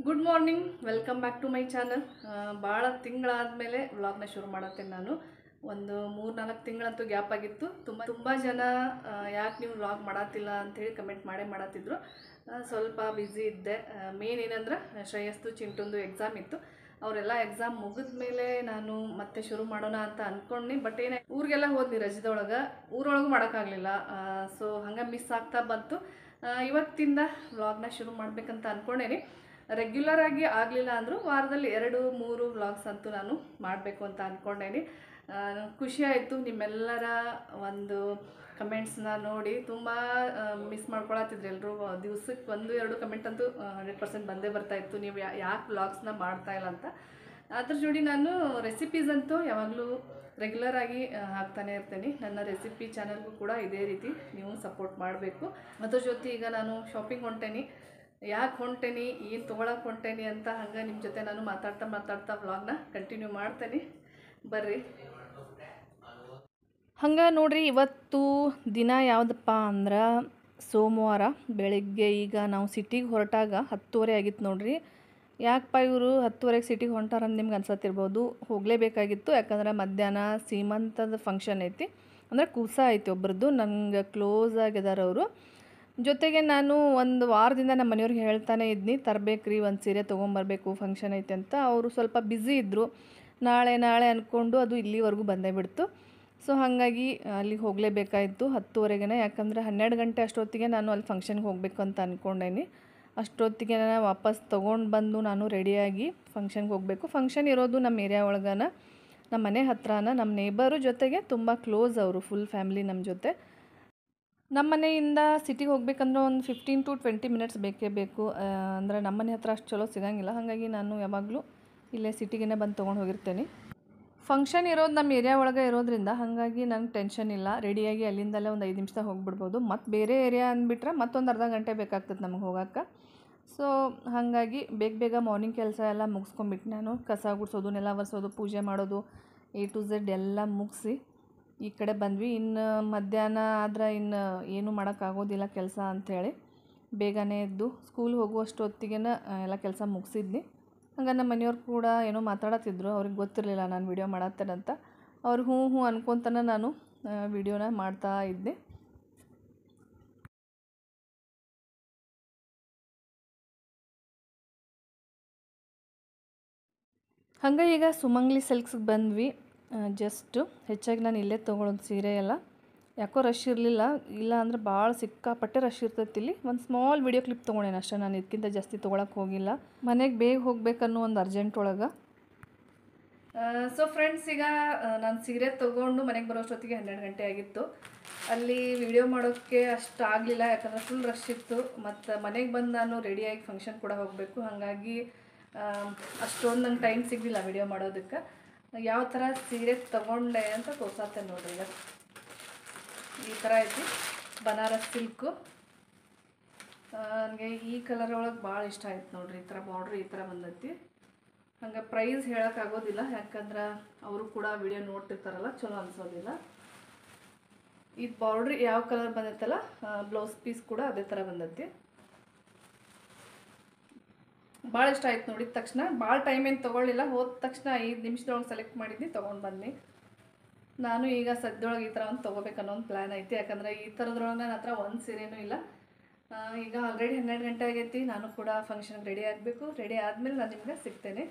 Good morning welcome back to my channel ಭಾಳ ತಿಂಗಳಾದಮೇಲೆ ವ್ಲಾಗ್ನ ಶುರು ಮಾಡತ್ತೇನೆ ನಾನು ಒಂದು ಮೂರು ನಾಲ್ಕು ತಿಂಗಳಂತೂ ಗ್ಯಾಪ್ ಆಗಿತ್ತು ತುಂಬ ತುಂಬ ಜನ ಯಾಕೆ ನೀವು ವ್ಲಾಗ್ ಮಾಡತ್ತಿಲ್ಲ ಅಂಥೇಳಿ ಕಮೆಂಟ್ ಮಾಡೇ ಮಾಡತ್ತಿದ್ರು ಆ, ಸ್ವಲ್ಪ ಬ್ಯುಸಿ ಇದ್ದೆ ಮೇನ್ ಏನಂದ್ರೆ ಶ್ರೇಯಸ್ತು ಚಿಂಟುಂದು ಎಕ್ಸಾಮ್ ಇತ್ತು ಅವರೆಲ್ಲ ಎಕ್ಸಾಮ್ ಮುಗಿದ ಮೇಲೆ ನಾನು ಮತ್ತೆ ಶುರು ಮಾಡೋಣ ಅಂತ ಅಂದ್ಕೊಂಡ್ನಿ ಬಟ್ ಏನೇ ಊರಿಗೆಲ್ಲ ಹೋದ್ನಿ ರಜದೊಳಗೆ ಊರೊಳಗೂ ಮಾಡೋಕ್ಕಾಗಲಿಲ್ಲ ಸೊ ಹಂಗೆ ಮಿಸ್ ಆಗ್ತಾ ಬಂತು ಆ, ಇವತ್ತಿಂದ ವ್ಲಾಗ್ನ ಶುರು ಮಾಡ್ಬೇಕಂತ ಅಂದ್ಕೊಂಡೇನಿ ರೆಗ್ಯುಲರ್ ಆಗಿ ಆಗಲಿಲ್ಲ ಅಂದರೂ ವಾರದಲ್ಲಿ ಎರಡು ಮೂರು ವ್ಲಾಗ್ಸ್ ಅಂತೂ ನಾನು ಮಾಡಬೇಕು ಅಂತ ಅಂದ್ಕೊಂಡೇನಿ ಆ, ಖುಷಿ ಆಯಿತು ನಿಮ್ಮೆಲ್ಲರ ಒಂದು ಕಮೆಂಟ್ಸ್ನ ನೋಡಿ ತುಂಬ ಮಿಸ್ ಮಾಡ್ಕೊಳತ್ತಿದ್ರು ಎಲ್ಲರೂ ದಿವ್ಸಕ್ಕೆ ಒಂದು ಎರಡು ಕಮೆಂಟ್ ಅಂತೂ ಹಂಡ್ರೆಡ್ ಪರ್ಸೆಂಟ್ ಬಂದೇ ಬರ್ತಾ ಇತ್ತು ನೀವು ಯಾ ಯಾಕೆ ವ್ಲಾಗ್ಸ್ನ ಮಾಡ್ತಾ ಇಲ್ಲ ಅಂತ ಅದ್ರ ಜೋಡಿ ನಾನು ರೆಸಿಪೀಸ್ ಅಂತೂ ಯಾವಾಗಲೂ ರೆಗ್ಯುಲರ್ ಆಗಿ ಆ, ಹಾಕ್ತಾನೆ ಇರ್ತೀನಿ ನನ್ನ ರೆಸಿಪಿ ಚಾನಲ್ಗೂ ಕೂಡ ಇದೇ ರೀತಿ ನೀವು ಸಪೋರ್ಟ್ ಮಾಡಬೇಕು ಅದ್ರ ಜೊತೆ ಈಗ ನಾನು ಶಾಪಿಂಗ್ ಹೊಂಟೇನಿ ಯಾಕೆ ಹೊಂಟೇನಿ ಏನು ತೊಗೊಳಕ್ಕೆ ಹೊಂಟೇನಿ ಅಂತ ಹಂಗೆ ನಿಮ್ಮ ಜೊತೆ ನಾನು ಮಾತಾಡ್ತಾ ಮಾತಾಡ್ತಾ ವ್ಲಾಗ್ನ ಕಂಟಿನ್ಯೂ ಮಾಡ್ತೇನೆ ಬರ್ರಿ ಹಂಗೆ ನೋಡ್ರಿ ಇವತ್ತು ದಿನ ಯಾವುದಪ್ಪ ಅಂದ್ರೆ ಸೋಮವಾರ ಬೆಳಿಗ್ಗೆ ಈಗ ನಾವು ಸಿಟಿಗೆ ಹೊರಟಾಗ ಹತ್ತುವರೆ ಆಗಿತ್ತು ನೋಡ್ರಿ ಯಾಕಪ್ಪ ಇವರು ಹತ್ತುವರೆಗೆ ಸಿಟಿಗೆ ಹೊಂಟಾರಂತ ನಿಮ್ಗೆ ಅನ್ಸತ್ತಿರ್ಬೋದು ಹೋಗಲೇಬೇಕಾಗಿತ್ತು ಯಾಕಂದ್ರೆ ಮಧ್ಯಾಹ್ನ ಸೀಮಂತದ ಫಂಕ್ಷನ್ ಐತಿ ಅಂದರೆ ಕೂಸ ಐತಿ ಒಬ್ರದ್ದು ನಂಗೆ ಕ್ಲೋಸ್ ಆಗಿದಾರೆ ಅವರು ಜೊತೆಗೆ ನಾನು ಒಂದು ವಾರದಿಂದ ನಮ್ಮ ಮನೆಯವ್ರಿಗೆ ಹೇಳ್ತಾನೆ ಇದ್ನಿ ತರಬೇಕ್ರಿ ಒಂದು ಸೀರೆ ತೊಗೊಂಬರ್ಬೇಕು ಫಂಕ್ಷನ್ ಐತೆ ಅಂತ ಅವರು ಸ್ವಲ್ಪ ಬ್ಯುಸಿ ಇದ್ದರು ನಾಳೆ ನಾಳೆ ಅಂದ್ಕೊಂಡು ಅದು ಇಲ್ಲಿವರೆಗೂ ಬಂದೇ ಬಿಡ್ತು ಸೊ ಹಾಗಾಗಿ ಅಲ್ಲಿಗೆ ಹೋಗಲೇಬೇಕಾಯಿತು ಹತ್ತುವರೆಗೆ ಯಾಕಂದರೆ ಹನ್ನೆರಡು ಗಂಟೆ ಅಷ್ಟೊತ್ತಿಗೆ ನಾನು ಅಲ್ಲಿ ಫಂಕ್ಷನ್ಗೆ ಹೋಗಬೇಕು ಅಂತ ಅಂದ್ಕೊಂಡೇನಿ ಅಷ್ಟೊತ್ತಿಗೆ ನಾನು ವಾಪಸ್ ತೊಗೊಂಡು ಬಂದು ನಾನು ರೆಡಿಯಾಗಿ ಫಂಕ್ಷನ್ಗೆ ಹೋಗಬೇಕು ಫಂಕ್ಷನ್ ಇರೋದು ನಮ್ಮ ಏರಿಯಾ ಒಳಗನ ನಮ್ಮ ಮನೆ ಹತ್ರನ ನಮ್ಮ ನೇಬರು ಜೊತೆಗೆ ತುಂಬ ಕ್ಲೋಸ್ ಅವರು ಫುಲ್ ಫ್ಯಾಮ್ಲಿ ನಮ್ಮ ಜೊತೆ ನಮ್ಮ ಮನೆಯಿಂದ ಸಿಟಿಗೆ ಹೋಗ್ಬೇಕಂದ್ರೆ ಒಂದು ಫಿಫ್ಟೀನ್ ಟು ಟ್ವೆಂಟಿ ಮಿನಿಟ್ಸ್ ಬೇಕೇ ಬೇಕು ಆ, ಅಂದರೆ ನಮ್ಮ ಮನೆ ಹತ್ರ ಅಷ್ಟು ಚಲೋ ಸಿಗಂಗಿಲ್ಲ ಹಾಗಾಗಿ ನಾನು ಯಾವಾಗಲೂ ಇಲ್ಲೇ ಸಿಟಿಗೆ ಬಂದು ತೊಗೊಂಡು ಹೋಗಿರ್ತೇನೆ ಫಂಕ್ಷನ್ ಇರೋದು ನಮ್ಮ ಏರಿಯಾ ಒಳಗೆ ಇರೋದ್ರಿಂದ ಹಾಗಾಗಿ ನಂಗೆ ಟೆನ್ಷನ್ ಇಲ್ಲ ರೆಡಿಯಾಗಿ ಅಲ್ಲಿಂದಲೇ ಒಂದು ಐದು ನಿಮಿಷದಾಗ ಹೋಗ್ಬಿಡ್ಬೋದು ಮತ್ತು ಬೇರೆ ಏರಿಯಾ ಅಂದ್ಬಿಟ್ರೆ ಮತ್ತೊಂದು ಅರ್ಧ ಗಂಟೆ ಬೇಕಾಗ್ತದೆ ನಮಗೆ ಹೋಗೋಕ್ಕೆ ಸೊ ಹಾಗಾಗಿ ಬೇಗ ಬೇಗ ಮಾರ್ನಿಂಗ್ ಕೆಲಸ ಎಲ್ಲ ಮುಗಿಸ್ಕೊಂಬಿಟ್ಟು ನಾನು ಕಸ ಗುಡಿಸೋದು ನೆಲ ಒರೆಸೋದು ಪೂಜೆ ಮಾಡೋದು ಎ ಟು ಝೆಡ್ ಎಲ್ಲ ಮುಗಿಸಿ ಈ ಕಡೆ ಬಂದ್ವಿ ಇನ್ನು ಮಧ್ಯಾಹ್ನ ಆದ್ರೆ ಇನ್ನು ಏನು ಮಾಡೋಕ್ಕಾಗೋದಿಲ್ಲ ಕೆಲಸ ಅಂಥೇಳಿ ಬೇಗನೆ ಎದ್ದು ಸ್ಕೂಲ್ ಹೋಗುವಷ್ಟೊತ್ತಿಗೆ ಎಲ್ಲ ಕೆಲಸ ಮುಗಿಸಿದ್ನಿ ಹಂಗೆ ನಮ್ಮ ಮನೆಯವ್ರು ಕೂಡ ಏನೋ ಮಾತಾಡತ್ತಿದ್ರು ಅವ್ರಿಗೆ ಗೊತ್ತಿರಲಿಲ್ಲ ನಾನು ವಿಡಿಯೋ ಮಾಡತ್ತೇನಂತ ಅವ್ರು ಹ್ಞೂ ಹ್ಞೂ ಅನ್ಕೊತನ ನಾನು ವಿಡಿಯೋನ ಮಾಡ್ತಾ ಇದ್ದೆ ಹಂಗೆ ಈಗ ಸುಮಂಗ್ಲಿ ಸಿಲ್ಕ್ಸ್ಗೆ ಬಂದ್ವಿ ಜಸ್ಟ್ ಹೆಚ್ಚಾಗಿ ನಾನು ಇಲ್ಲೇ ತೊಗೊಳೋದು ಸೀರೆ ಎಲ್ಲ ಯಾಕೋ ರಶ್ ಇರಲಿಲ್ಲ ಇಲ್ಲ ಅಂದ್ರೆ ಭಾಳ ಸಿಕ್ಕಾಪಟ್ಟೆ ರಶ್ ಇರ್ತೈತಿ ಇಲ್ಲಿ ಒಂದು ಸ್ಮಾಲ್ ವಿಡಿಯೋ ಕ್ಲಿಪ್ ತೊಗೊಂಡೇನೆ ಅಷ್ಟೇ ನಾನು ಇದಕ್ಕಿಂತ ಜಾಸ್ತಿ ತೊಗೊಳಕ್ಕೆ ಹೋಗಿಲ್ಲ ಮನೆಗೆ ಬೇಗ ಹೋಗ್ಬೇಕನ್ನೋ ಒಂದು ಅರ್ಜೆಂಟ್ ಒಳಗೆ ಸೊ ಫ್ರೆಂಡ್ಸ್ ಈಗ ನಾನು ಸೀರೆ ತೊಗೊಂಡು ಮನೆಗೆ ಬರೋಷ್ಟೊತ್ತಿಗೆ ಹನ್ನೆರಡು ಗಂಟೆ ಆಗಿತ್ತು ಅಲ್ಲಿ ವಿಡಿಯೋ ಮಾಡೋಕ್ಕೆ ಅಷ್ಟು ಆಗಲಿಲ್ಲ ಯಾಕಂದರೆ ಫುಲ್ ರಶ್ ಇತ್ತು ಮತ್ತು ಮನೆಗೆ ಬಂದು ನಾನು ರೆಡಿಯಾಗಿ ಫಂಕ್ಷನ್ ಕೂಡ ಹೋಗಬೇಕು ಹಾಗಾಗಿ ಅಷ್ಟೊಂದು ನಂಗೆ ಟೈಮ್ ಸಿಗಲಿಲ್ಲ ವಿಡಿಯೋ ಮಾಡೋದಕ್ಕೆ ಯಾವ ಥರ ಸೀರೆ ತೊಗೊಂಡೆ ಅಂತ ತೋರ್ಸತ್ತೆ ನೋಡ್ರಿ ಈಗ ಈ ಥರ ಐತಿ ಬನಾರಸ್ ಸಿಲ್ಕು ನನಗೆ ಈ ಕಲರ್ ಒಳಗೆ ಭಾಳ ಇಷ್ಟ ಆಯ್ತು ನೋಡ್ರಿ ಈ ಥರ ಬಾರ್ಡ್ರ್ ಈ ಥರ ಬಂದೈತಿ ಹಂಗೆ ಪ್ರೈಸ್ ಹೇಳೋಕ್ಕಾಗೋದಿಲ್ಲ ಯಾಕಂದ್ರೆ ಅವರು ಕೂಡ ವಿಡಿಯೋ ನೋಡ್ತಿರ್ತಾರಲ್ಲ ಚಲೋ ಅನ್ಸೋದಿಲ್ಲ ಇದು ಬಾರ್ಡ್ರ್ ಯಾವ ಕಲರ್ ಬಂದೈತಲ್ಲ ಬ್ಲೌಸ್ ಪೀಸ್ ಕೂಡ ಅದೇ ಥರ ಬಂದೈತಿ ಭಾಳ ಇಷ್ಟ ಆಯ್ತು ನೋಡಿದ ತಕ್ಷಣ ಭಾಳ ಟೈಮ್ ಏನು ತೊಗೊಳ್ಳಿಲ್ಲ ಹೋದ ತಕ್ಷಣ ಐದು ನಿಮಿಷದೊಳಗೆ ಸೆಲೆಕ್ಟ್ ಮಾಡಿದ್ನಿ ತೊಗೊಂಡು ಬಂದ್ನಿ ನಾನು ಈಗ ಸದ್ಯೊಳಗೆ ಈ ಥರ ಒಂದು ತೊಗೋಬೇಕನ್ನೋ ಒಂದು ಪ್ಲ್ಯಾನ್ ಐತಿ ಯಾಕಂದರೆ ಈ ಥರದ್ರೊಳಗೆ ನನ್ನ ಹತ್ರ ಒಂದು ಸೀರೆನೂ ಇಲ್ಲ ಆ, ಈಗ ಆಲ್ರೆಡಿ ಹನ್ನೆರಡು ಗಂಟೆ ಆಗೈತಿ ನಾನು ಕೂಡ ಫಂಕ್ಷನ್ಗೆ ರೆಡಿ ಆಗಬೇಕು ರೆಡಿ ಆದಮೇಲೆ ನಾನು ನಿಮ್ಗೆ ಸಿಗ್ತೇನೆ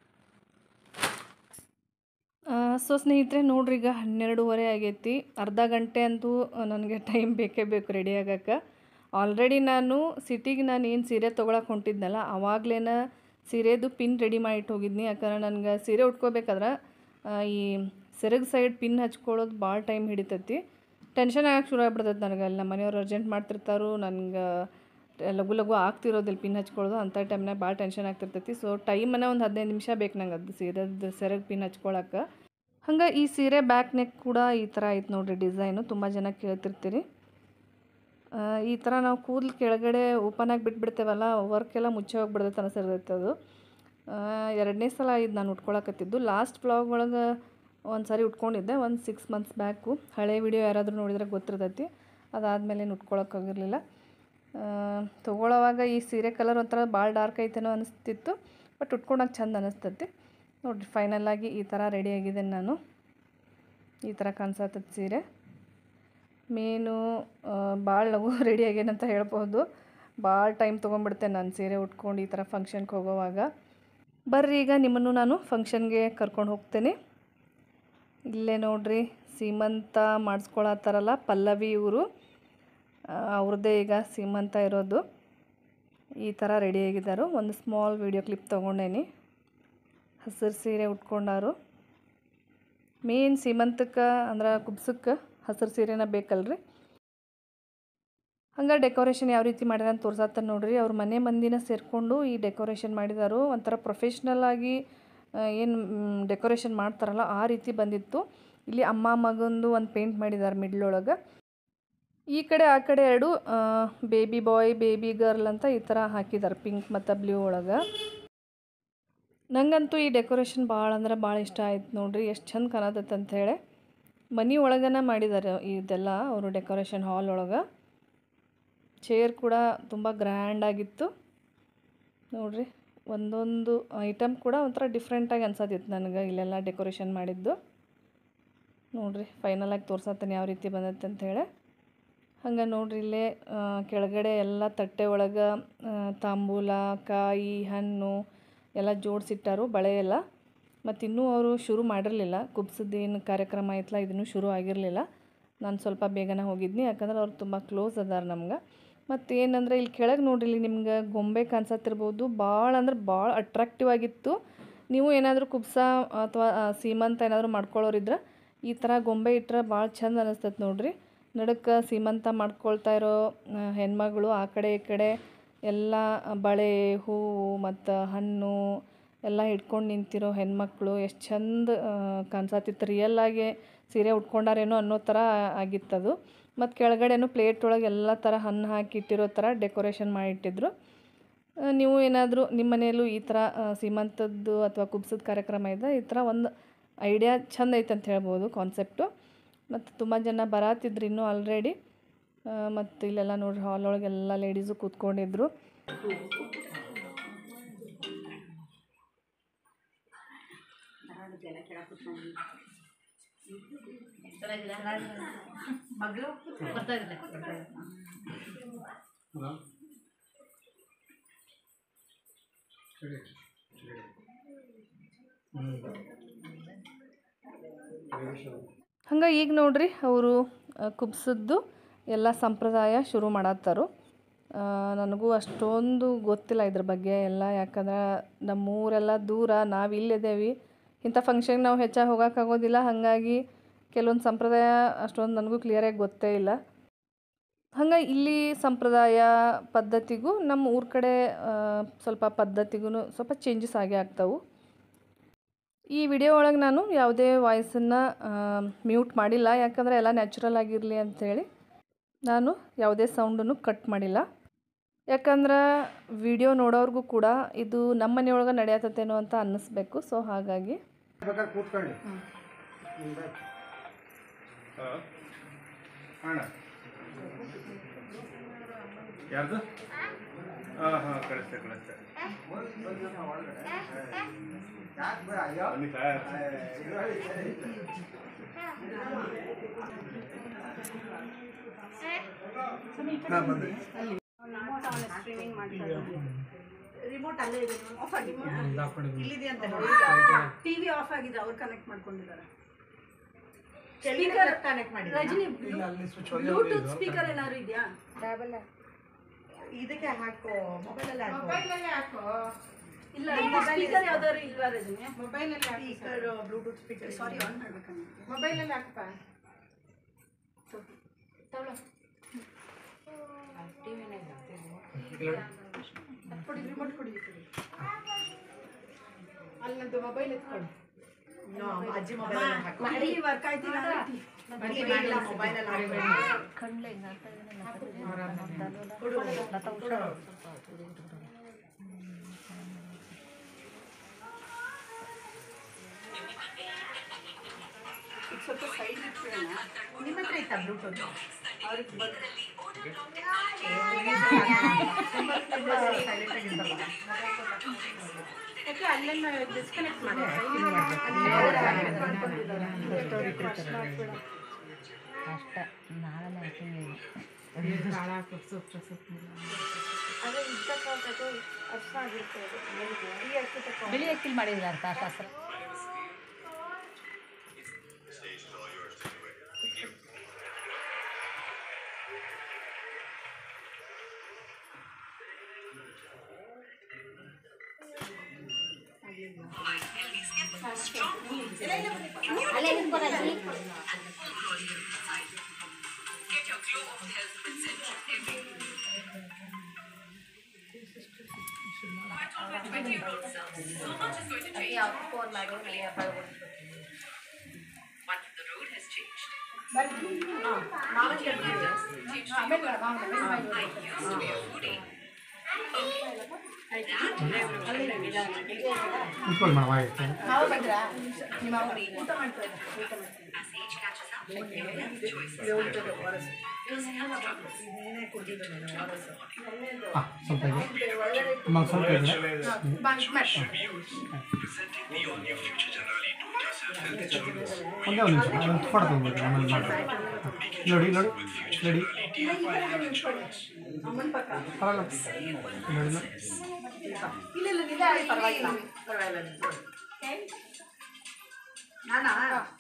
ಸೊ ಸ್ನೇಹಿತರೆ ನೋಡ್ರಿ ಈಗ ಹನ್ನೆರಡೂವರೆ ಆಗೈತಿ ಅರ್ಧ ಗಂಟೆ ಅಂತೂ ನನಗೆ ಟೈಮ್ ಬೇಕೇ ಬೇಕು ರೆಡಿ ಆಗಕ್ಕೆ ಆಲ್ರೆಡಿ ನಾನು ಸಿಟಿಗೆ ನಾನು ಏನು ಸೀರೆ ತೊಗೊಳಕ್ಕೆ ಹೊಂಟಿದ್ನಲ್ಲ ಅವಾಗಲೇ ಸೀರೆದು ಪಿನ್ ರೆಡಿ ಮಾಡಿಟ್ಟು ಹೋಗಿದ್ನಿ ಯಾಕಂದ್ರೆ ನನಗೆ ಸೀರೆ ಉಟ್ಕೋಬೇಕಾದ್ರೆ ಆ, ಈ ಸೆರಗ್ ಸೈಡ್ ಪಿನ್ ಹಚ್ಕೊಳ್ಳೋದು ಭಾಳ ಟೈಮ್ ಹಿಡಿತೈತಿ ಟೆನ್ಷನ್ ಆಗಕ್ಕೆ ಶುರು ಆಗ್ಬಿಡ್ತೈತೆ ನನಗೆ ಅಲ್ಲಿ ನಮ್ಮ ಮನೆಯವ್ರು ಅರ್ಜೆಂಟ್ ಮಾಡ್ತಿರ್ತಾರೋ ನನಗೆ ಲಘು ಲಘು ಆಗ್ತಿರೋದಿಲ್ಲ ಪಿನ್ ಹಚ್ಕೊಳ್ಳೋದು ಅಂಥ ಟೈಮ್ನಾಗ ಭಾಳ ಟೆನ್ಷನ್ ಆಗ್ತಿರ್ತೈತಿ ಸೊ ಟೈಮನ್ನ ಒಂದು ಹದಿನೈದು ನಿಮಿಷ ಬೇಕು ನಂಗೆ ಅದು ಸೀರೆದು ಸೆರಗ್ ಪಿನ್ ಹಚ್ಕೊಳಕ್ಕೆ ಹಂಗೆ ಈ ಸೀರೆ ಬ್ಯಾಕ್ ನೆಕ್ ಕೂಡ ಈ ಥರ ಐತೆ ನೋಡ್ರಿ ಡಿಸೈನು ತುಂಬ ಜನ ಕೇಳ್ತಿರ್ತೀರಿ ಆ, ಈ ಥರ ನಾವು ಕೂದಲು ಕೆಳಗಡೆ ಓಪನ್ ಆಗಿ ಬಿಟ್ಬಿಡ್ತೇವಲ್ಲ ವರ್ಕ್ ಎಲ್ಲ ಮುಚ್ಚೆ ಹೋಗ್ಬಿಡ್ತೈತೆ ಅನಿಸಿರ್ತೈತೆ ಅದು ಆ, ಎರಡನೇ ಸಲ ಇದು ನಾನು ಉಟ್ಕೊಳಕತ್ತಿದ್ದು ಲಾಸ್ಟ್ ಬ್ಲಾಗ್ ಒಳಗೆ ಒಂದು ಸಾರಿ ಉಟ್ಕೊಂಡಿದ್ದೆ ಒಂದು ಸಿಕ್ಸ್ ಮಂತ್ಸ್ ಬ್ಯಾಕು ಹಳೆ ವಿಡಿಯೋ ಯಾರಾದರೂ ನೋಡಿದ್ರೆ ಗೊತ್ತಿರ್ತೈತಿ ಅದಾದಮೇಲೆ ಏನು ಉಟ್ಕೊಳಕ್ಕಾಗಿರಲಿಲ್ಲ ತೊಗೊಳ್ಳೋವಾಗ ಈ ಸೀರೆ ಕಲರ್ ಒಂಥರ ಭಾಳ ಡಾರ್ಕ್ ಐತೇನೋ ಅನಿಸ್ತಿತ್ತು ಬಟ್ ಉಟ್ಕೊಂಡಾಗ ಚಂದ ಅನಿಸ್ತತಿ ನೋಡಿರಿ ಫೈನಲಾಗಿ ಈ ಥರ ರೆಡಿಯಾಗಿದ್ದೇನೆ ನಾನು ಈ ಥರ ಕಾಣಿಸತ್ತದ ಸೀರೆ ಮೇನು ಭಾಳ ಲಘು ರೆಡಿ ಆಗ್ಯಾನಂತ ಹೇಳ್ಬೋದು ಭಾಳ ಟೈಮ್ ತೊಗೊಂಡ್ಬಿಡ್ತೇನೆ ನಾನು ಸೀರೆ ಉಟ್ಕೊಂಡು ಈ ಥರ ಫಂಕ್ಷನ್ಗೆ ಹೋಗೋವಾಗ ಬರ್ರಿ ಈಗ ನಿಮ್ಮನ್ನು ನಾನು ಫಂಕ್ಷನ್ಗೆ ಕರ್ಕೊಂಡು ಹೋಗ್ತೇನೆ ಇಲ್ಲೇ ನೋಡ್ರಿ ಸೀಮಂತ ಮಾಡಿಸ್ಕೊಳತ್ತಾರಲ್ಲ ಪಲ್ಲವಿ ಇವರು ಅವ್ರದ್ದೇ ಈಗ ಸೀಮಂತ ಇರೋದು ಈ ಥರ ರೆಡಿಯಾಗಿದ್ದಾರೆ ಒಂದು ಸ್ಮಾಲ್ ವಿಡಿಯೋ ಕ್ಲಿಪ್ ತೊಗೊಂಡೇನಿ ಹಸಿರು ಸೀರೆ ಉಟ್ಕೊಂಡಾರು ಮೇನ್ ಸೀಮಂತಕ್ಕೆ ಅಂದ್ರೆ ಕುಬ್ಸಕ್ಕೆ ಹಸಿರು ಸೀರೆನ ಬೇಕಲ್ರಿ ಹಂಗೆ ಡೆಕೋರೇಷನ್ ಯಾವ ರೀತಿ ಮಾಡ್ಯಾರ ಅಂತ ತೋರ್ಸತ್ತ ನೋಡ್ರಿ ಅವ್ರ ಮನೆ ಮಂದಿನ ಸೇರಿಕೊಂಡು ಈ ಡೆಕೋರೇಷನ್ ಮಾಡಿದಾರು ಒಂಥರ ಪ್ರೊಫೆಷ್ನಲ್ ಆಗಿ ಏನು ಡೆಕೋರೇಷನ್ ಮಾಡ್ತಾರಲ್ಲ ಆ ರೀತಿ ಬಂದಿತ್ತು ಇಲ್ಲಿ ಅಮ್ಮ ಮಗಂದು ಒಂದು ಪೇಂಟ್ ಮಾಡಿದ್ದಾರೆ ಮಿಡ್ಲೊಳಗೆ ಈ ಕಡೆ ಆ ಕಡೆ ಎರಡು ಬೇಬಿ ಬಾಯ್ ಬೇಬಿ ಗರ್ಲ್ ಅಂತ ಈ ಥರ ಹಾಕಿದ್ದಾರೆ ಪಿಂಕ್ ಮತ್ತು ಬ್ಲೂ ಒಳಗೆ ನಂಗಂತೂ ಈ ಡೆಕೋರೇಷನ್ ಭಾಳ ಅಂದ್ರೆ ಭಾಳ ಇಷ್ಟ ಆಯ್ತು ನೋಡ್ರಿ ಎಷ್ಟು ಚಂದ ಕಾಣತೈತೆ ಅಂಥೇಳಿ ಮನೆ ಒಳಗನ ಮಾಡಿದ್ದಾರೆ ಇದೆಲ್ಲ ಅವರು ಡೆಕೋರೇಷನ್ ಹಾಲ್ ಒಳಗೆ ಚೇರ್ ಕೂಡ ತುಂಬ ಗ್ರ್ಯಾಂಡಾಗಿತ್ತು ನೋಡ್ರಿ ಒಂದೊಂದು ಐಟಮ್ ಕೂಡ ಒಂಥರ ಡಿಫ್ರೆಂಟಾಗಿ ಅನ್ಸತ್ತಿತ್ತು ನನಗೆ ಇಲ್ಲೆಲ್ಲ ಡೆಕೋರೇಷನ್ ಮಾಡಿದ್ದು ನೋಡ್ರಿ ಫೈನಲಾಗಿ ತೋರ್ಸತ್ತೇನೆ ಯಾವ ರೀತಿ ಬಂದೈತೆ ಅಂಥೇಳಿ ಹಂಗೆ ನೋಡ್ರಿ ಇಲ್ಲೇ ಕೆಳಗಡೆ ಎಲ್ಲ ತಟ್ಟೆ ಒಳಗೆ ತಾಂಬೂಲ ಕಾಯಿ ಹಣ್ಣು ಎಲ್ಲ ಜೋಡಿಸಿಟ್ಟಾರು ಬಳೆ ಎಲ್ಲ ಮತ್ತು ಇನ್ನೂ ಅವರು ಶುರು ಮಾಡಿರಲಿಲ್ಲ ಕುಬ್ಸದ್ದೇನು ಕಾರ್ಯಕ್ರಮ ಐತಲ್ಲ ಇದನ್ನು ಶುರು ಆಗಿರಲಿಲ್ಲ ನಾನು ಸ್ವಲ್ಪ ಬೇಗನೆ ಹೋಗಿದ್ನಿ ಯಾಕಂದ್ರೆ ಅವ್ರು ತುಂಬ ಕ್ಲೋಸ್ ಅದಾರ ನಮ್ಗೆ ಮತ್ತು ಏನಂದ್ರೆ ಇಲ್ಲಿ ಕೆಳಗೆ ನೋಡ್ರಿ ಇಲ್ಲಿ ನಿಮ್ಗೆ ಗೊಂಬೆ ಕಾಣಿಸತ್ತಿರ್ಬೋದು ಭಾಳ ಅಂದ್ರೆ ಭಾಳ ಅಟ್ರಾಕ್ಟಿವ್ ಆಗಿತ್ತು ನೀವು ಏನಾದರೂ ಕುಬ್ಸ ಅಥವಾ ಸೀಮಂತ ಏನಾದರೂ ಮಾಡ್ಕೊಳ್ಳೋರಿದ್ರೆ ಈ ಥರ ಗೊಂಬೆ ಇಟ್ಟರೆ ಭಾಳ ಚಂದ ಅನಿಸ್ತೈತೆ ನೋಡ್ರಿ ನಡಕ್ಕೆ ಸೀಮಂತ ಮಾಡ್ಕೊಳ್ತಾ ಇರೋ ಹೆಣ್ಮಗಳು ಆ ಕಡೆ ಈ ಕಡೆ ಎಲ್ಲ ಬಳೆ ಹೂವು ಮತ್ತು ಹಣ್ಣು ಎಲ್ಲ ಹಿಡ್ಕೊಂಡು ನಿಂತಿರೋ ಹೆಣ್ಮಕ್ಳು ಎಷ್ಟು ಚಂದ ಕಾಣಿಸತ್ತಿತ್ತು ರಿಯಲ್ಲಾಗಿ ಸೀರೆ ಉಟ್ಕೊಂಡಾರೇನೋ ಅನ್ನೋ ಥರ ಆಗಿತ್ತದು ಮತ್ತು ಕೆಳಗಡೆನೂ ಪ್ಲೇಟ್ ಒಳಗೆ ಎಲ್ಲ ಥರ ಹಣ್ಣು ಹಾಕಿ ಇಟ್ಟಿರೋ ಥರ ಡೆಕೋರೇಷನ್ ಮಾಡಿಟ್ಟಿದ್ರು ನೀವು ಏನಾದರೂ ನಿಮ್ಮ ಮನೆಯಲ್ಲೂ ಈ ಥರ ಸೀಮಂತದ್ದು ಅಥವಾ ಕುಬ್ಸದ ಕಾರ್ಯಕ್ರಮ ಇದೆ ಈ ಥರ ಒಂದು ಐಡಿಯಾ ಚಂದ ಐತೆ ಅಂತ ಹೇಳ್ಬೋದು ಕಾನ್ಸೆಪ್ಟು ಮತ್ತು ತುಂಬ ಜನ ಬರಾತಿದ್ರು ಇನ್ನೂ ಆಲ್ರೆಡಿ ಮತ್ತು ಇಲ್ಲೆಲ್ಲ ನೋಡ್ರಿ ಹಾಲ್ ಒಳಗೆಲ್ಲ ಲೇಡೀಸು ಕೂತ್ಕೊಂಡಿದ್ರು ಹಂಗೆ ಈಗ ನೋಡ್ರಿ ಅವರು ಕುಬ್ಸದ್ದು ಎಲ್ಲ ಸಂಪ್ರದಾಯ ಶುರು ಮಾಡತ್ತಾರು ನನಗೂ ಅಷ್ಟೊಂದು ಗೊತ್ತಿಲ್ಲ ಇದ್ರ ಬಗ್ಗೆ ಎಲ್ಲ ಯಾಕಂದ್ರೆ ನಮ್ಮೂರೆಲ್ಲ ದೂರ ನಾವು ಇಲ್ಲಿದ್ದೇವೆ ಇಂಥ ಫಂಕ್ಷನ್ಗೆ ನಾವು ಹೆಚ್ಚಾಗಿ ಹೋಗೋಕ್ಕಾಗೋದಿಲ್ಲ ಹಾಗಾಗಿ ಕೆಲವೊಂದು ಸಂಪ್ರದಾಯ ಅಷ್ಟೊಂದು ನನಗೂ ಕ್ಲಿಯರಾಗಿ ಗೊತ್ತೇ ಇಲ್ಲ ಹಂಗೆ ಇಲ್ಲಿ ಸಂಪ್ರದಾಯ ಪದ್ಧತಿಗೂ ನಮ್ಮ ಊರ ಕಡೆ ಸ್ವಲ್ಪ ಪದ್ಧತಿಗೂ ಸ್ವಲ್ಪ ಚೇಂಜಸ್ ಆಗೇ ಆಗ್ತಾವೆ ಈ ವಿಡಿಯೋ ಒಳಗೆ ನಾನು ಯಾವುದೇ ವಾಯ್ಸನ್ನು ಮ್ಯೂಟ್ ಮಾಡಿಲ್ಲ ಯಾಕಂದರೆ ಎಲ್ಲ ನ್ಯಾಚುರಲ್ ಆಗಿರಲಿ ಅಂಥೇಳಿ ನಾನು ಯಾವುದೇ ಸೌಂಡನ್ನು ಕಟ್ ಮಾಡಿಲ್ಲ ಯಾಕಂದ್ರೆ ವಿಡಿಯೋ ನೋಡೋರ್ಗೂ ಕೂಡ ಇದು ನಮ್ಮ ಮನೆಯೊಳಗೆ ನಡೆಯತ್ತೇನೋ ಅಂತ ಅನ್ನಿಸ್ಬೇಕು ಸೊ ಹಾಗಾಗಿ ಬೇಕಾದ್ರೆ ಕೂತ್ಕೊಳ್ಳಿ ಅಣ್ಣ ಯಾರ್ದು ಹಾಂ ಹಾಂ ಕಳಿಸ್ತೆ ಕಳಿಸ್ತೆ ಯಾಕೆ ಬೇ ಅಯ್ಯೋ ಬನ್ನಿ ಸರ್ ಹಾಂ ಬಂದೆ ರಿಮೋಟ್ ಅಲ್ಲೇ ಇದೆ ಆಫ್ ಆಗಿದೆಯಾ ಇಲ್ಲಿದೆ ಅಂತ ಟಿವಿ ಆಫ್ ಆಗಿದೆ ಅವ್ರು ಕನೆಕ್ಟ್ ಮಾಡ್ಕೊಂಡಿದ್ದಾರೆ ಸ್ಪೀಕರ್ ಕನೆಕ್ಟ್ ಮಾಡಿ ರಜನಿ ಬ್ಲೂಟೂತ್ ಸ್ಪೀಕರ್ ಏನಾದ್ರು ಇದೆಯಾ ಇದಕ್ಕೆ ಹಾಕೋ ಮೊಬೈಲಲ್ಲಿ ಹಾಕೋ ಮೊಬೈಲಲ್ಲೇ ಹಾಕೋ ಇಲ್ಲ ಸ್ಪೀಕರ್ ಯಾವ್ದಾದ್ರು ಇಲ್ವಾ ರಜನಿ ಮೊಬೈಲಲ್ಲಿ ಸ್ಪೀಕರ್ ಬ್ಲೂಟೂತ್ ಸ್ಪೀಕರ್ ಸಾರಿ ಆನ್ ಮಾಡ್ಬೇಕಂತ ಮೊಬೈಲಲ್ಲಿ ಹಾಕಪ್ಪ ಕೊಡಿ ರಿಮೋಟ್ ಕೊಡಿ ಅಲ್ಲಿ ನಂದು ಮೊಬೈಲ್ ಎತ್ಕೊಂಡು ನೋ, ಅಜ್ಜಿ ಮೊಬೈಲ್ ಹಾಕೋ ಮಾಡಿ ವರ್ಕ್ ಆಯ್ತಿಲ್ಲ ಮಡಿ ಮಾಡಿಲ್ಲ ಮೊಬೈಲಲ್ಲಿ ಹಾಕೋ ಸ್ವಲ್ಪ ಸೈಡ್ ಇಟ್ಬಿಡೋಣ ನಿಮ್ಮ ಹತ್ರ ಇತ್ತಾ ಬ್ಲೂಟೂತ್ ಅವ್ರಿಗೆ ಒಟ್ಟಿಗೆ ಯಾಕೆ ಅಲ್ಲೆಲ್ಲ ಡಿಸ್ಕನೆಕ್ಟ್ ಮಾಡಿ ಕಷ್ಟ ನಾಳೆಲ್ಲ ಹಾಕಿದ್ದೀವಿ ಬಿಳಿ ಅಕ್ಕಿಲಿ ಮಾಡಿದ್ರೆ ಅರ್ಥ ಶಾಸ್ತ್ರ ಅಲ್ಲೇ ನಿಂತ್ಕೊಳಜ್ಜಿ ಕೂತ್ಕೊಳ್ಳಿ ಮೇಡಮ್ ಆಯ್ತು ಹಾಂ ಸ್ವಲ್ಪ ಇದೆ ಅಮ್ಮ ಸ್ವಲ್ಪ ಇದೆ ಒಂದೇ ಒಂದು ನಿಮಿಷ ಒಂದು ಫೋಟೋ ತೊಗೊಂಡ್ಬಿಡ್ರಿ ಆಮೇಲೆ ಮಾಡಿ ನೋಡಿ ನೋಡಿ ನೋಡಿ ಪರವಾಗಿಲ್ಲ ನೋಡಿ ನೋಡಿ ನಾನಾ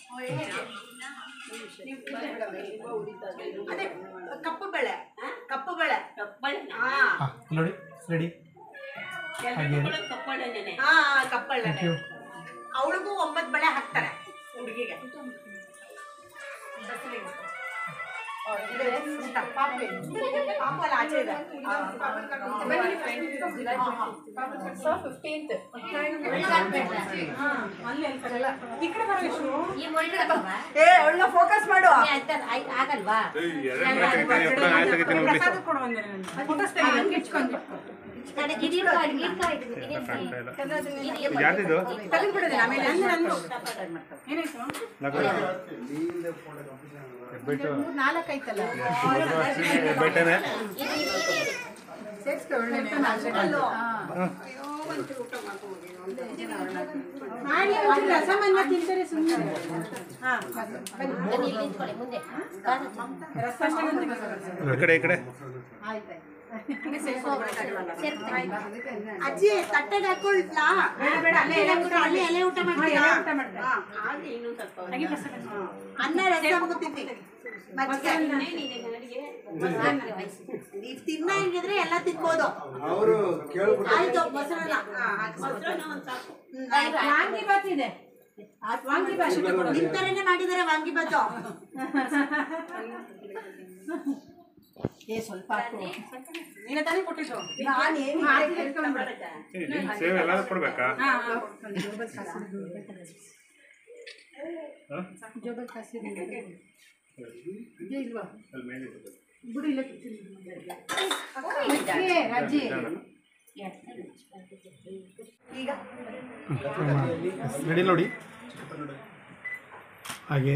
ಅದೇ ಕಪ್ಪು ಬೆಳೆ ಕಪ್ಪು ಬೆಳೆ ಹಾ ಹಾಂ ನೋಡಿ ರೆಡಿ ಹಾಗೆ ಹಾ ಕಪ್ಪಳ್ಳೆ ಥ್ಯಾಂಕ್ ಯು ಅವಳಿಗೂ ಒಂಬತ್ತು ಬಳೆ ಹಾಕ್ತಾರೆ ಹುಡುಗಿಗೆ ಪಾಪ ಅಲ್ಲಿ ಆಚೆ ಇದೆ ಈ ಮೊಳ್ಳೆ ಹಾಕಲ್ವಾ? ಏ ಅವಳನ್ನ ಫೋಕಸ್ ಮಾಡು ಏ, ಆಯ್ತಾ? ಆಯ್ತ್- ಆಗಲ್ವಾ ತಡೆ, ಇದು ಇಟ್ಕೊ, ಇದು ಇಟ್ಕೊ, ಇದು- ಇದು ಇಟ್ಕೊ. ಇದು ಯಾರ್ದಿದು ನಾಲ್ಕೈತಲ್ಲ ಬೈಟೇನೆ ರಸಮನ್ನ ತಿಂತಾರೆ ಸುಮ್ಮನೆ ಬನ್ನಿ, ಇಲ್ಲಿ ನಿಂತ್ಕೊಳ್ಳಿ, ಮುಂದೆ ಈ ಕಡೆ ಈ ಕಡೆ ಸೇರ್ತೀನಿ. ಅಜ್ಜಿ ತಟ್ಟೆಗೆ ಹಾಕೊಳ್ಲಾ ಬೇಡ ಬೇಡ ಅಲ್ಲೇ ಎಲೆ ಊಟ ಅಲ್ಲೇ ಎಲೆ ಊಟ ಮಾಡ್ತೀಯಾ ಹಾ. ಅನ್ನ ರಸಮ್ ತಿಂತಿ ಮಜ್ಜಿಗೆ ನೀವ್ ತಿನ್ನ ಹೆಂಗಿದ್ರೆ ಎಲ್ಲ ತಿನ್ಬೋದು ಅವರು ಕೇಳ್ಬಿಟ್ಟು ಆಯ್ತು ಮೊಸರನ್ನ ವಾಂಗಿಬಾತ್ ಇದೆ ವಾಂಗಿಬಾತ್ ನಿಮ್ ತರನೇ ಮಾಡಿದಾರೆ ವಾಂಗಿಬಾತು ಏ ಸ್ವಲ್ಪ ಹಾಕು ನೀನೇ ತಾನೇ ಕೊಟ್ಟಿದ್ದು ನಾನೇನು ಏ, ನೀನ್ ಸೇವೆ ಎಲ್ಲಾದ್ರೂ ಕೊಡ್ಬೇಕಾ ಹ? ಅಲ್ಲಿ ಮೇಲೆ ಇರ್ತದೆ. ಈಗ ರೆಡಿ ನೋಡಿ ಹಾಗೆ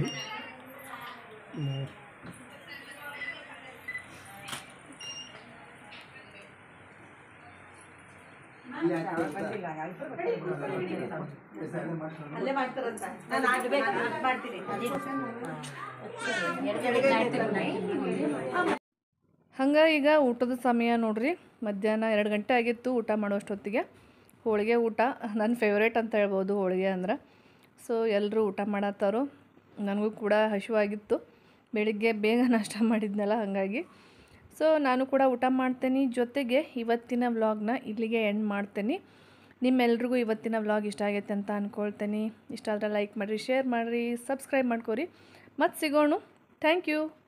ಅಲ್ಲೇ ಮಾಡ್ತಾರಂತ ನಾನು ಆಗ್ಬೇಕು ಮಾಡ್ತೀನಿ ಹಂಗೆ ಈಗ ಊಟದ ಸಮಯ ನೋಡ್ರಿ ಮಧ್ಯಾಹ್ನ ಎರಡು ಗಂಟೆ ಆಗಿತ್ತು ಊಟ ಮಾಡೋಷ್ಟೊತ್ತಿಗೆ ಹೋಳಿಗೆ ಊಟ ನನ್ನ ಫೇವ್ರೇಟ್ ಅಂತ ಹೇಳ್ಬೋದು ಹೋಳಿಗೆ ಅಂದ್ರೆ ಸೊ ಎಲ್ಲರೂ ಊಟ ಮಾಡತ್ತಾರು ನನಗೂ ಕೂಡ ಹಸಿವಾಗಿತ್ತು ಬೆಳಿಗ್ಗೆ ಬೇಗ ನಾಷ್ಟ ಮಾಡಿದ್ನಲ್ಲ ಹಾಗಾಗಿ ಸೊ ನಾನು ಕೂಡ ಊಟ ಮಾಡ್ತೇನೆ ಜೊತೆಗೆ ಇವತ್ತಿನ ವ್ಲಾಗ್ನ ಇಲ್ಲಿಗೆ ಎಂಡ್ ಮಾಡ್ತೇನೆ ನಿಮ್ಮೆಲ್ರಿಗೂ ಇವತ್ತಿನ ವ್ಲಾಗ್ ಇಷ್ಟ ಆಗೈತೆ ಅಂತ ಅಂದ್ಕೊಳ್ತೇನೆ ಇಷ್ಟ ಆದರೆ ಲೈಕ್ ಮಾಡಿರಿ ಶೇರ್ ಮಾಡಿರಿ ಸಬ್ಸ್ಕ್ರೈಬ್ ಮಾಡ್ಕೊರಿ ಮತ್ತೆ ಸಿಗೋಣ ಥ್ಯಾಂಕ್ ಯು